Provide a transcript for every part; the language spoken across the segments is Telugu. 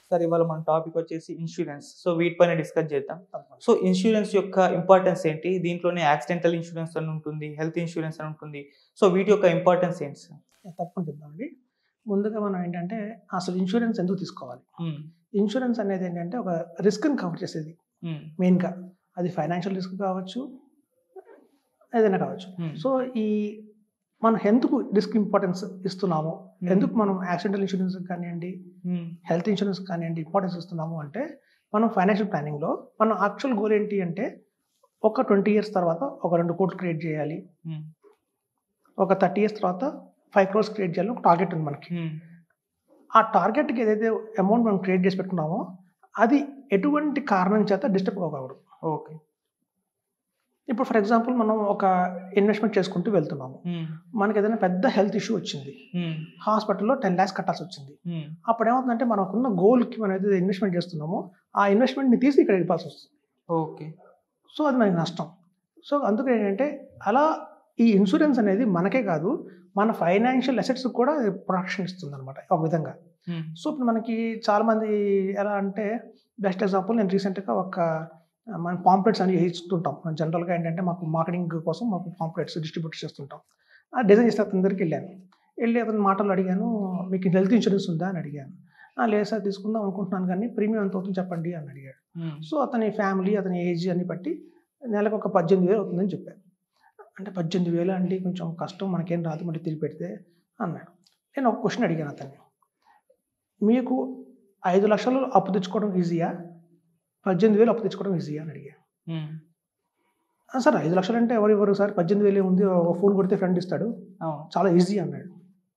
సార్ ఇవాళ మన టాపిక్ వచ్చేసి ఇన్సూరెన్స్ సో వీటిపైన డిస్కస్ చేద్దాం సో ఇన్సూరెన్స్ యొక్క ఇంపార్టెన్స్ ఏంటి దీంట్లోనే యాక్సిడెంటల్ ఇన్సూరెన్స్ అని ఉంటుంది హెల్త్ ఇన్సూరెన్స్ అని ఉంటుంది సో వీటి యొక్క ఇంపార్టెన్స్ ఏంటి సార్ తప్పకుండా చెప్దామండి ముందుగా మనం ఏంటంటే అసలు ఇన్సూరెన్స్ ఎందుకు తీసుకోవాలి ఇన్సూరెన్స్ అనేది ఏంటంటే ఒక రిస్క్ని కవర్ చేసేది మెయిన్గా అది ఫైనాన్షియల్ రిస్క్ కావచ్చు ఏదైనా కావచ్చు సో ఈ మనం ఎందుకు రిస్క్ ఇంపార్టెన్స్ ఇస్తున్నాము ఎందుకు మనం యాక్సిడెంటల్ ఇన్సూరెన్స్ కానివ్వండి హెల్త్ ఇన్సూరెన్స్ కానివ్వండి ఇంపార్టెన్స్ ఇస్తున్నాము అంటే మనం ఫైనాన్షియల్ ప్లానింగ్లో మన యాక్చువల్ గోల్ ఏంటి అంటే ఒక ట్వంటీ ఇయర్స్ తర్వాత ఒక రెండు కోట్లు క్రియేట్ చేయాలి ఒక థర్టీ ఇయర్స్ తర్వాత ఫైవ్ క్రోర్స్ క్రియేట్ చేయాలి ఒక టార్గెట్ ఉంది మనకి ఆ టార్గెట్కి ఏదైతే అమౌంట్ మనం క్రియేట్ చేసి పెట్టుకున్నామో అది ఎటువంటి కారణం చేత డిస్టర్బ్ అవ్వకూడదు ఓకే ఇప్పుడు ఫర్ ఎగ్జాంపుల్ మనం ఒక ఇన్వెస్ట్మెంట్ చేసుకుంటూ వెళ్తున్నాము మనకి ఏదైనా పెద్ద హెల్త్ ఇష్యూ వచ్చింది హాస్పిటల్లో టెన్ ల్యాక్స్ కట్టాల్సి వచ్చింది అప్పుడు ఏమవుతుందంటే మనకున్న గోల్కి మనం ఏదైతే ఇన్వెస్ట్మెంట్ చేస్తున్నామో ఆ ఇన్వెస్ట్మెంట్ని తీసి ఇక్కడ ఇవ్వాల్సి వస్తుంది ఓకే సో అది మనకి నష్టం సో అందుకే ఏంటంటే అలా ఈ ఇన్సూరెన్స్ అనేది మనకే కాదు మన ఫైనాన్షియల్ అసెట్స్ కూడా ప్రొటెక్షన్ ఇస్తుంది అనమాట ఒక విధంగా సో ఇప్పుడు మనకి చాలామంది ఎలా అంటే బెస్ట్ ఎగ్జాంపుల్ నేను రీసెంట్గా ఒక మన పాంప్లెట్స్ అని వేయిస్తుంటాం మనం జనరల్గా ఏంటంటే మాకు మార్కెటింగ్ కోసం మాకు పాంప్లెట్స్ డిస్ట్రిబ్యూట్ చేస్తుంటాం ఆ డిజైన్ చేస్తే అతని దగ్గరికి వెళ్ళాను వెళ్ళి అతని మాటలు అడిగాను మీకు హెల్త్ ఇన్సూరెన్స్ ఉందా అని అడిగాను "ఆ, లేదు సార్ తీసుకుందాం అనుకుంటున్నాను కానీ ప్రీమియం ఎంత అవుతుంది చెప్పండి అని అడిగాడు సో అతని ఫ్యామిలీ అతని ఏజ్ అని బట్టి నెలకు ఒక పద్దెనిమిది వేలు అవుతుందని చెప్పాను అంటే పద్దెనిమిది వేలు అంటే కొంచెం కష్టం మనకేం రాదు మళ్ళీ తిరిగి పెడితే అన్నాడు నేను ఒక క్వశ్చన్ అడిగాను అతన్ని మీకు ఐదు లక్షలు అప్పు తెచ్చుకోవడం ఈజీయా పద్దెనిమిది వేలు అప్పు తెచ్చుకోవడం ఈజీయా అని అడిగాను "ఆ, సార్ ఐదు లక్షలు అంటే ఎవరు ఎవరు సార్ పద్దెనిమిది వేలు ఉంది ఒక ఫోన్ కొడితే ఫ్రెండ్ ఇస్తాడు అవును చాలా ఈజీ అన్నాడు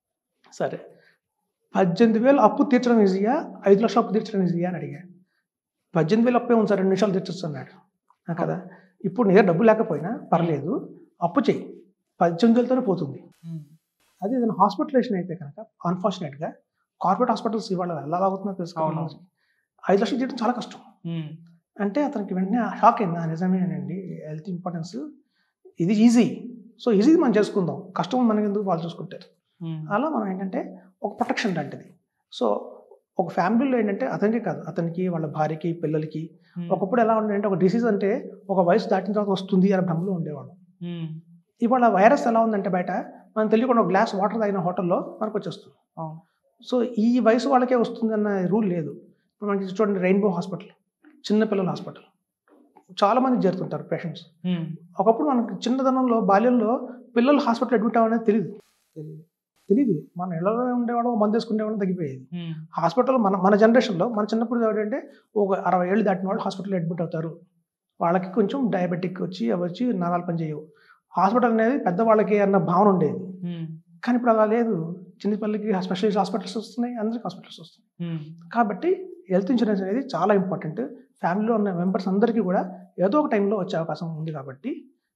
సరే పద్దెనిమిది వేలు అప్పు తీర్చడం ఈజీయా ఐదు లక్షలు అప్పు తీర్చడం ఈజీయా అని అడిగాను పద్దెనిమిది వేలు అప్పే ఉంది సార్ రెండు నిమిషాలు తీర్చొచ్చు అన్నాడు "ఆ, కదా ఇప్పుడు నీ దగ్గర డబ్బు లేకపోయినా పర్లేదు అప్పు చెయ్యి పద్దెనిమిది వేలతోనే పోతుంది అదే ఏదైనా హాస్పిటలైజేషన్ అయితే కనుక అన్ఫార్చునేట్గా కార్పొరేట్ హాస్పిటల్స్ ఇవాళ ఎలా అవుతుందో తెలుసుకోవాలి అవును. ఐదు లక్షలు చేయడం చాలా కష్టం అంటే అతనికి వెంటనే షాక్ అయింది "ఆ, నిజమేనండి హెల్త్ ఇంపార్టెన్స్ ఇది ఈజీ సో ఈజీ మనం చేసుకుందాం కష్టం మనకి ఎందుకు వాళ్ళు చూసుకుంటారు అలా మనం ఏంటంటే ఒక ప్రొటెక్షన్ లాంటిది సో ఒక ఫ్యామిలీలో ఏంటంటే అతనికి కాదు అతనికి వాళ్ళ భార్యకి పిల్లలకి ఒకప్పుడు ఎలా ఉండంటే ఒక డిసీజ్ అంటే ఒక వయసు దాటిన తర్వాత వస్తుంది అనే భ్రమలో ఉండేవాడు ఇవాళ వైరస్ ఎలా ఉందంటే బయట మనం తెలియకుండా ఒక గ్లాస్ వాటర్ తాగిన హోటల్లో మనకు వచ్చేస్తుంది అవును. సో ఈ వయసు వాళ్ళకే వస్తుంది అన్న రూల్ లేదు ఇప్పుడు మనకి చూడండి రెయిన్బో హాస్పిటల్ చిన్నపిల్లల హాస్పిటల్ చాలా మంది చేరుతుంటారు పేషెంట్స్ ఒకప్పుడు మనకి చిన్నదనంలో బాల్యంలో పిల్లలు హాస్పిటల్ అడ్మిట్ అవ్వడం తెలియదు తెలియదు మన ఇళ్ళలో ఉండేవాడు మందు వేసుకునేవాడు తగ్గిపోయేది హాస్పిటల్ మన మన జనరేషన్లో మన చిన్నప్పుడు ఏంటంటే ఒక అరవై ఏళ్ళు దాటిన వాళ్ళు హాస్పిటల్లో అడ్మిట్ అవుతారు వాళ్ళకి కొంచెం డయాబెటిక్ వచ్చి అవి వచ్చి నరాలు పనిచేయవు హాస్పిటల్ అనేది పెద్దవాళ్ళకి అన్న భావన ఉండేది కానీ ఇప్పుడు అలా లేదు చిన్నపిల్లలకి స్పెషలిస్ట్ హాస్పిటల్స్ వస్తున్నాయి అందరికి హాస్పిటల్స్ వస్తున్నాయి కాబట్టి హెల్త్ ఇన్సూరెన్స్ అనేది చాలా ఇంపార్టెంట్ ఫ్యామిలీలో ఉన్న మెంబర్స్ అందరికీ కూడా ఏదో ఒక టైంలో వచ్చే అవకాశం ఉంది కాబట్టి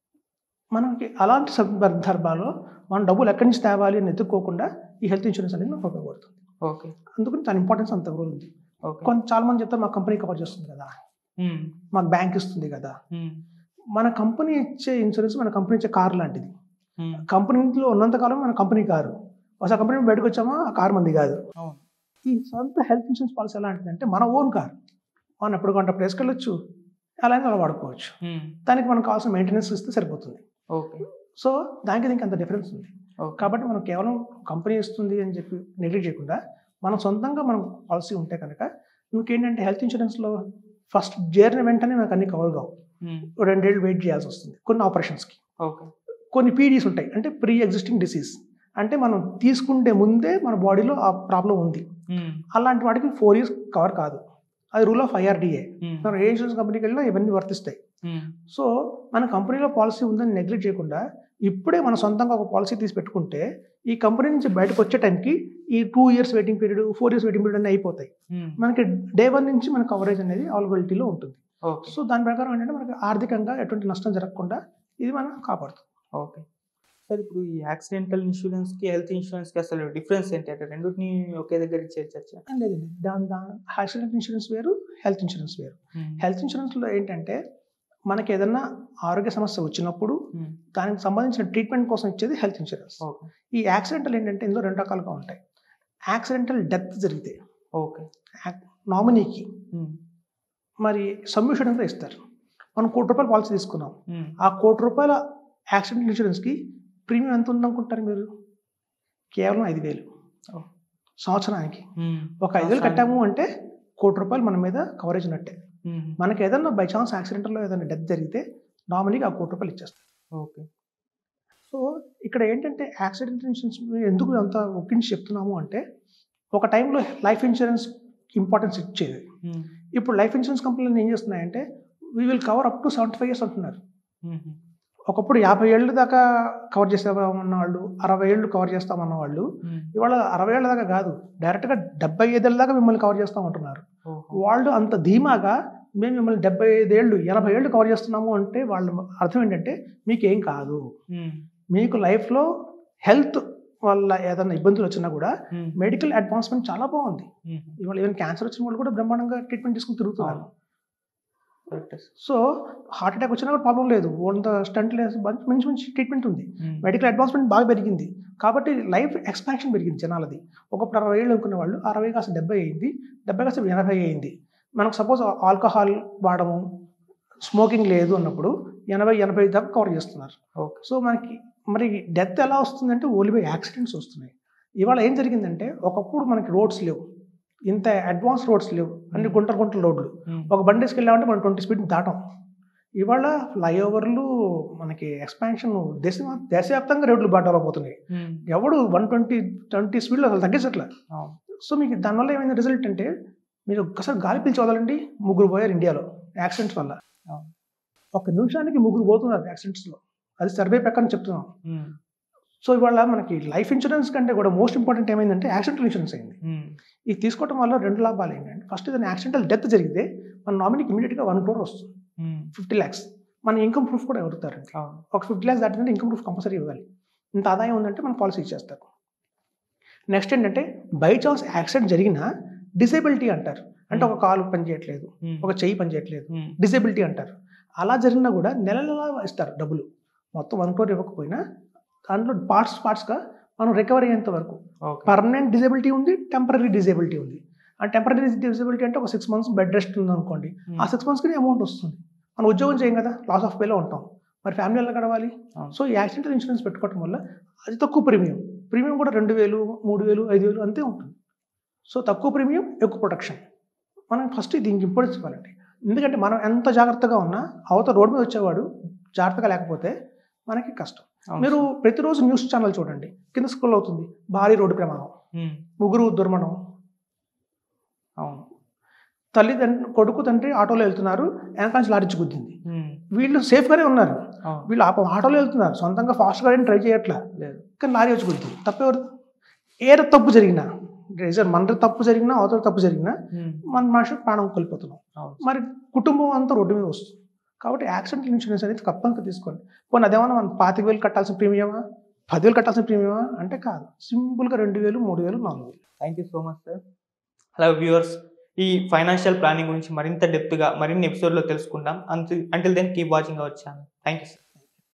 మనకి అలాంటి సందర్భాల్లో మనం డబ్బులు ఎక్కడి నుంచి తేవాలి అని ఎత్తుక్కోకుండా ఈ హెల్త్ ఇన్సూరెన్స్ అనేది మనకు ఉపయోగపడుతుంది ఓకే అందుకని దాని ఇంపార్టెన్స్ అంత కూడా ఉంది ఓకే కొంత చాలా మంది చెప్తారు మా కంపెనీ కవర్ చేస్తుంది కదా మాకు బ్యాంక్ ఇస్తుంది కదా మన కంపెనీ ఇచ్చే ఇన్సూరెన్స్ మన కంపెనీ ఇచ్చే కారు లాంటిది కంపెనీలో ఉన్నంతకాలం మన కంపెనీ కారు ఒకసారి కంపెనీ నుంచి బయటకు వచ్చామా ఆ కారు మంది కాదు అవును. ఈ సొంత హెల్త్ ఇన్సూరెన్స్ పాలసీ ఎలాంటిదంటే మన ఓన్ కార్ మనం ఎప్పుడు కొంట ప్లేస్కి వెళ్ళొచ్చు అలాగే అలా వాడుకోవచ్చు దానికి మనకు కావాల్సిన మెయింటెనెన్స్ ఇస్తే సరిపోతుంది ఓకే సో దానికి దీనికి అంత డిఫరెన్స్ ఉంది ఓకే కాబట్టి మనం కేవలం కంపెనీ ఇస్తుంది అని చెప్పి నెగ్లెక్ట్ చేయకుండా మనం సొంతంగా మనం పాలసీ ఉంటే కనుక ఇంకేంటంటే హెల్త్ ఇన్సూరెన్స్లో ఫస్ట్ చేరిన వెంటనే నాకు అన్ని కవర్ కావు రెండేళ్ళు వెయిట్ చేయాల్సి వస్తుంది కొన్ని ఆపరేషన్స్కి ఓకే కొన్ని పీడీస్ ఉంటాయి అంటే ప్రీ ఎగ్జిస్టింగ్ డిసీజ్ అంటే మనం తీసుకుంటే ముందే మన బాడీలో ఆ ప్రాబ్లం ఉంది అలాంటి వాటికి ఫోర్ ఇయర్స్ కవర్ కాదు అది రూల్ ఆఫ్ ఐఆర్డిఏ మనం ఏ ఇన్సూరెన్స్ కంపెనీకి వెళ్ళినా ఇవన్నీ వర్తిస్తాయి సో మన కంపెనీలో పాలసీ ఉందని నెగ్లెక్ట్ చేయకుండా ఇప్పుడే మన సొంతంగా ఒక పాలసీ తీసి పెట్టుకుంటే ఈ కంపెనీ నుంచి బయటకు వచ్చే టైంకి ఈ two years waiting period four years waiting period అన్నీ అయిపోతాయి మనకి డే వన్ నుంచి మన కవరేజ్ అనేది అవైలబిలిటీలో ఉంటుంది ఓకే సో దాని ప్రకారం ఏంటంటే మనకి ఆర్థికంగా ఎటువంటి నష్టం జరగకుండా ఇది మనం కాపాడుతుంది ఓకే సార్ ఇప్పుడు ఈ యాక్సిడెంటల్ ఇన్సూరెన్స్ కి హెల్త్ ఇన్సూరెన్స్ కి అసలు డిఫరెన్స్ ఏంటి అంటే రెండింటిని ఒకే దగ్గర చేర్చచ్చా లేదండి దాని దాని యాక్సిడెంట్ ఇన్సూరెన్స్ వేరు హెల్త్ ఇన్సూరెన్స్ వేరు హెల్త్ ఇన్సూరెన్స్లో ఏంటంటే మనకి ఏదన్నా ఆరోగ్య సమస్య వచ్చినప్పుడు దానికి సంబంధించిన ట్రీట్మెంట్ కోసం ఇచ్చేది హెల్త్ ఇన్సూరెన్స్ ఓకే ఈ యాక్సిడెంటల్ ఏంటంటే ఇందులో రెండు రకాలుగా ఉంటాయి యాక్సిడెంటల్ డెత్ జరిగితే ఓకే నామినీకి మరి సబ్మిషన్ అంతా ఇస్తారు మనం కోటి రూపాయల పాలసీ తీసుకున్నాం ఆ కోటి రూపాయల యాక్సిడెంట్ ఇన్సూరెన్స్కి ప్రీమియం ఎంత ఉందనుకుంటారు మీరు కేవలం ఐదు వేలు ఓ. సంవత్సరానికి ఒక ఐదు వేలు కట్టాము అంటే కోటి రూపాయలు మన మీద కవరేజ్ ఉన్నట్టే మనకి ఏదైనా బై ఛాన్స్ యాక్సిడెంట్లో ఏదైనా డెత్ జరిగితే నామినీకి ఆ కోటి రూపాయలు ఇచ్చేస్తారు ఓకే సో ఇక్కడ ఏంటంటే యాక్సిడెంట్ ఇన్సూరెన్స్ ఎందుకు అంత ఒప్పించి చెప్తున్నాము అంటే ఒక టైంలో లైఫ్ ఇన్సూరెన్స్ ఇంపార్టెన్స్ ఇచ్చేది ఇప్పుడు లైఫ్ ఇన్సూరెన్స్ కంపెనీలు ఏం చేస్తున్నాయంటే we will cover up to seventy five years అంటున్నారు ఒకప్పుడు యాభై ఏళ్ళు దాకా కవర్ చేస్తామన్న వాళ్ళు అరవై ఏళ్ళు కవర్ చేస్తామన్న వాళ్ళు ఇవాళ అరవై ఏళ్ళ దాకా కాదు డైరెక్ట్గా డెబ్బై ఐదేళ్ళ దాకా మిమ్మల్ని కవర్ చేస్తామంటున్నారు వాళ్ళు అంత ధీమాగా మేము మిమ్మల్ని డెబ్బై ఐదేళ్ళు ఎనభై ఏళ్ళు కవర్ చేస్తున్నాము అంటే వాళ్ళ అర్థం ఏంటంటే మీకేం కాదు మీకు లైఫ్లో హెల్త్ వల్ల ఏదైనా ఇబ్బందులు వచ్చినా కూడా మెడికల్ అడ్వాన్స్మెంట్ చాలా బాగుంది ఇవాళ ఈవెన్ క్యాన్సర్ వచ్చిన వాళ్ళు కూడా బ్రహ్మాండంగా ట్రీట్మెంట్ తీసుకుని తిరుగుతున్నారు సో హార్ట్ అటాక్ వచ్చినా కూడా ప్రాబ్లం లేదు వంద స్టంట్ లేదు మంచి మంచి ట్రీట్మెంట్ ఉంది మెడికల్ అడ్వాన్స్మెంట్ బాగా పెరిగింది కాబట్టి లైఫ్ ఎక్స్పాన్షన్ పెరిగింది జనాలది ఒకప్పుడు అరవై ఏళ్ళు అనుకునే వాళ్ళు అరవై కాస్త డెబ్బై అయింది డెబ్బై కాస్త ఎనభై అయింది మనకు సపోజ్ ఆల్కహాల్ వాడము స్మోకింగ్ లేదు అన్నప్పుడు ఎనభై ఎనభై దాకా కవర్ చేస్తున్నారు ఓకే సో మనకి మరి డెత్ ఎలా వస్తుందంటే ఓన్లీ బై యాక్సిడెంట్స్ వస్తున్నాయి ఇవాళ ఏం జరిగిందంటే ఒకప్పుడు మనకి రోడ్స్ లేవు ఇంత అడ్వాన్స్ రోడ్స్ లేవు అన్ని గుంటలు గుంటల రోడ్లు ఒక బండి తీసుకెళ్ళామంటే మనం ట్వంటీ స్పీడ్ దాటం ఇవాళ ఫ్లైఓవర్లు మనకి ఎక్స్పాన్షన్ దేశ దేశవ్యాప్తంగా రోడ్లు డెవలప్ అవుతున్నాయి ఎవడు వన్ ట్వంటీ ట్వంటీ స్పీడ్లో అసలు తగ్గించట్లే సో మీకు దానివల్ల ఏమైంది రిజల్ట్ అంటే మీరు ఒక్కసారి గాలి పీల్చి వదలండి ముగ్గురు పోయారు ఇండియాలో యాక్సిడెంట్స్ వల్ల అవును. ఒక నిమిషానికి ముగ్గురు పోతున్నారు యాక్సిడెంట్స్లో అది సర్వే ప్రకారం చెప్తున్నాం సో ఇవాళ మనకి లైఫ్ ఇన్సూరెన్స్ కంటే కూడా మోస్ట్ ఇంపార్టెంట్ ఏమైందంటే యాక్సిడెంటల్ ఇన్సూరెన్స్ అయింది ఇది తీసుకోవడం వల్ల రెండు లాభాలు ఏంటంటే ఫస్ట్ ఏదైనా యాక్సిడెంటల్ డెత్ జరిగితే మన నామినీకి ఇమీడియట్గా వన్ క్రోర్ వస్తుంది ఫిఫ్టీ ల్యాక్స్ మన ఇన్కమ్ ప్రూఫ్ కూడా ఎవరుతారండి ఒక ఫిఫ్టీ ల్యాక్స్ దాటిందంటే ఇన్కమ్ ప్రూఫ్ కంపల్సరీ ఇవ్వాలి ఇంత ఆదాయం ఉందంటే మనం పాలసీ ఇచ్చేస్తారు నెక్స్ట్ ఏంటంటే బై ఛాన్స్ యాక్సిడెంట్ జరిగినా డిసేబిలిటీ అంటారు అంటే ఒక కాలు పని చేయట్లేదు ఒక చెయ్యి పని చేయట్లేదు డిసేబిలిటీ అంటారు అలా జరిగినా కూడా నెల నెల ఇస్తారు డబ్బులు మొత్తం వన్ క్రోర్ ఇవ్వకపోయినా దాంట్లో పార్ట్స్ పార్ట్స్గా మనం రికవరీ అయ్యేంత వరకు పర్మనెంట్ డిజేబిలిటీ ఉంది టెంపరీ డిజేబిలిటీ ఉంది ఆ టెంపరీ డిజేబిలిటీ అంటే ఒక సిక్స్ మంత్స్ బెడ్ రెస్ట్ ఉంది అనుకోండి ఆ సిక్స్ మంత్స్కి అమౌంట్ వస్తుంది మనం ఉద్యోగం చేయం కదా లాస్ ఆఫ్ పేలో ఉంటాం మరి ఫ్యామిలీ ఎలా గడవాలి అవును. సో ఈ యాక్సిడెంటల్ ఇన్సూరెన్స్ పెట్టుకోవడం వల్ల అది తక్కువ ప్రీమియం ప్రీమియం కూడా రెండు వేలు మూడు వేలు ఐదు వేలు అంతే ఉంటుంది సో తక్కువ ప్రీమియం ఎక్కువ ప్రొటెక్షన్ మనం ఫస్ట్ దీనికి ఇంపార్టెన్స్ ఇవ్వాలండి ఎందుకంటే మనం ఎంత జాగ్రత్తగా ఉన్నా అవతల రోడ్డు మీద వచ్చేవాడు జాగ్రత్తగా లేకపోతే మనకి కష్టం మీరు ప్రతిరోజు న్యూస్ ఛానల్ చూడండి కింద స్కూల్ అవుతుంది భారీ రోడ్డు ప్రమాదం ముగ్గురు దుర్మరణం అవును తల్లి తండ్రి కొడుకు తండ్రి ఆటోలో వెళ్తున్నారు వెనకాల లారీచి గుద్దింది వీళ్ళు సేఫ్గానే ఉన్నారు అవును వీళ్ళు ఆప ఆటోలో వెళ్తున్నారు సొంతంగా ఫాస్ట్గా ట్రై చేయట్లా లేదు కానీ లారీ వచ్చి గుద్దింది తప్పెవరు ఏర తప్పు జరిగినా రీజన్ మన తప్పు జరిగినా అవతల తప్పు జరిగినా మన మనిషి ప్రాణం కోల్పోతున్నాం అవును మరి కుటుంబం అంతా రోడ్డు మీద వస్తుంది కాబట్టి యాక్సిడెంట్ ఇన్సూరెన్స్ అనేది తప్పనిసరిగా తీసుకోండి పోనీ అదేమన్నా మనం పాతిక వేలు కట్టాల్సిన ప్రీమియమా పదివేలు కట్టాల్సిన ప్రీమియమా అంటే కాదు సింపుల్గా రెండు వేలు మూడు వేలు నాలుగు వేలు thank you so much sir hello viewers ఈ ఫైనాన్షియల్ ప్లానింగ్ గురించి మరింత డెప్త్గా మరిన్ని ఎపిసోడ్లో తెలుసుకుందాం until then keep watching our channel thank you sir